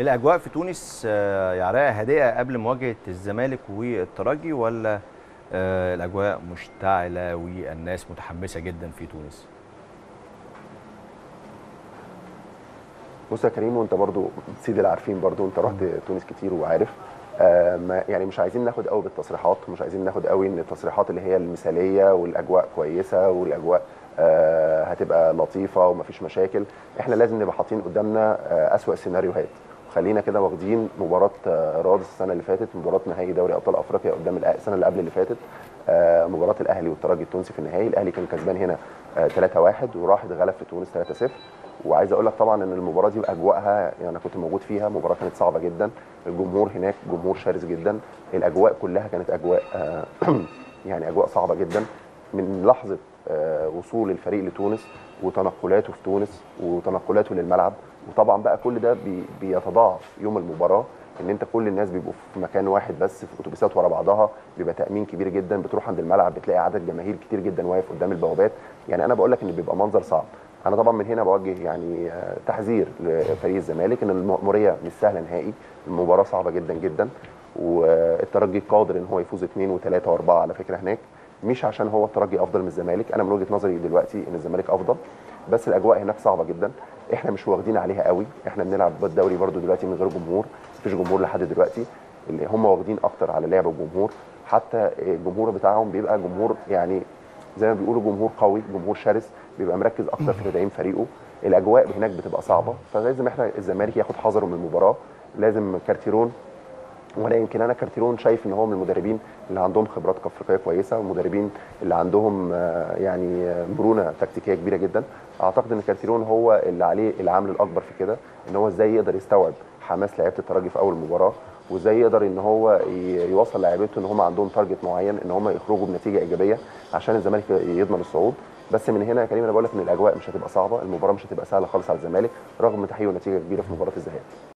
الاجواء في تونس آه، يا علاء هادئه قبل مواجهه الزمالك والترجي ولا آه، الاجواء مشتعله والناس متحمسه جدا في تونس بص يا كريم وانت برضو سيد العارفين برضو انت رحت تونس كتير وعارف آه ما يعني مش عايزين ناخد قوي بالتصريحات مش عايزين ناخد قوي ان التصريحات اللي هي المثاليه والاجواء كويسه والاجواء آه هتبقى لطيفه ومفيش مشاكل احنا لازم نبقى حاطين قدامنا آه اسوأ السيناريوهات خلينا كده واخدين مباراه آه رادس السنه اللي فاتت مباراه نهائي دوري ابطال افريقيا قدام الأ- السنه اللي قبل اللي فاتت آه مباراه الاهلي والترجي التونسي في النهائي الاهلي كان كسبان هنا آه 3-1 وراح اتغلب في تونس 3-0 وعايز اقول لك طبعا ان المباراه دي واجواءها يعني انا كنت موجود فيها مباراه كانت صعبه جدا الجمهور هناك جمهور شرس جدا الاجواء كلها كانت اجواء آه، يعني اجواء صعبه جدا من لحظه آه، وصول الفريق لتونس وتنقلاته في تونس وتنقلاته للملعب وطبعا بقى كل ده بي- بيتضاعف يوم المباراه ان انت كل الناس بيبقوا في مكان واحد بس في اتوبيسات ورا بعضها بيبقى تامين كبير جدا بتروح عند الملعب بتلاقي عدد جماهير كتير جدا واقف قدام البوابات يعني انا بقول لك ان بيبقى منظر صعب انا طبعا من هنا بوجه يعني آه، تحذير لفريق الزمالك ان المأموريه مش سهله نهائي المباراه صعبه جدا جدا والترجي قادر ان هو يفوز اثنين وثلاثه واربعه على فكره هناك مش عشان هو الترجي افضل من الزمالك انا من وجهه نظري دلوقتي ان الزمالك افضل بس الاجواء هناك صعبه جدا احنا مش واخدين عليها قوي احنا بنلعب الدوري برده دلوقتي من غير جمهور مفيش جمهور لحد دلوقتي اللي هم واخدين اكتر على لعب الجمهور حتى الجمهور بتاعهم بيبقى جمهور يعني زي ما بيقولوا جمهور قوي جمهور شرس بيبقى مركز اكتر في تدعيم فريقه الاجواء هناك بتبقى صعبه فلازم احنا الزمالك ياخد حذره من المباراه لازم كارتيرون وانا يمكن انا كارتيرون شايف ان هو من المدربين اللي عندهم خبرات افريقيه كويسه والمدربين اللي عندهم آه، يعني آه، مرونه تكتيكيه كبيره جدا اعتقد ان كارتيرون هو اللي عليه العامل الاكبر في كده ان هو ازاي يقدر يستوعب حماس لعيبه الترجي في اول مباراه وازاي يقدر ان هو ي- يوصل لعيبته ان هم عندهم تارجت معين ان هم يخرجوا بنتيجه ايجابيه عشان الزمالك يضمن الصعود بس من هنا يا كريم انا بقول لك ان الاجواء مش هتبقى صعبه المباراه مش هتبقى سهله خالص على الزمالك رغم تحقيق نتيجه كبيره في مباراه الذهاب